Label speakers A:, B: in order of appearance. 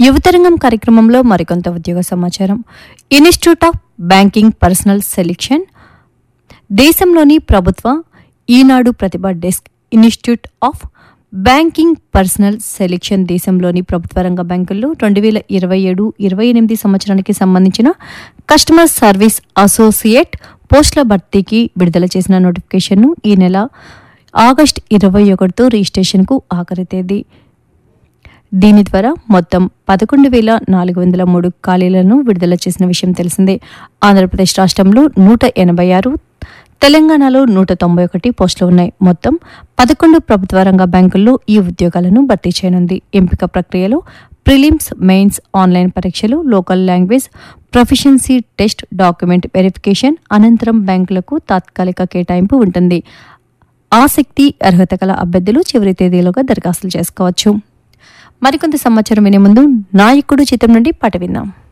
A: యువతరంగం కార్యక్రమంలో మరికొంత ఉద్యోగ సమాచారం institute of banking personnel selection దేశంలోని ప్రభుత్వ Eenadu Pratibha desk institute of banking personnel selection దేశంలోని ప్రభుత్వ రంగ బ్యాంకుల్లో రెండు వేల ఇరవై ఏడు ఇరవై ఎనిమిది సంవత్సరానికి సంబంధించిన కస్టమర్ సర్వీస్ అసోసియేట్ పోస్టుల భర్తీకి విడుదల చేసిన నోటిఫికేషన్ను ఈ నెల ఆగస్టు ఇరవై ఒకటితో రిజిస్ట్రేషన్కు ఆఖరి తేదీ దీని ద్వారా మొత్తం పదకొండు వేల నాలుగు వందల మూడు ఖాళీలను విడుదల చేసిన విషయం తెలిసిందే ఆంధ్రప్రదేశ్ రాష్ట్రంలో నూట ఎనభై ఆరు తెలంగాణలో నూట తొంభై ఒకటి పోస్టులు ఉన్నాయి మొత్తం పదకొండు ప్రభుత్వ రంగ బ్యాంకుల్లో ఈ ఉద్యోగాలను భర్తీ చేయనుంది ఎంపిక ప్రక్రియలో ప్రిలిమ్స్ మెయిన్స్ ఆన్లైన్ పరీక్షలు local language proficiency test document verification అనంతరం బ్యాంకులకు తాత్కాలిక కేటాయింపు ఉంటుంది ఆసక్తి అర్హత గల అభ్యర్థులు చివరి తేదీలోగా దరఖాస్తులు చేసుకోవచ్చు మరికొంత సమాచారం వినే ముందు నాయకుడు చిత్రం నుండి పాట విందాం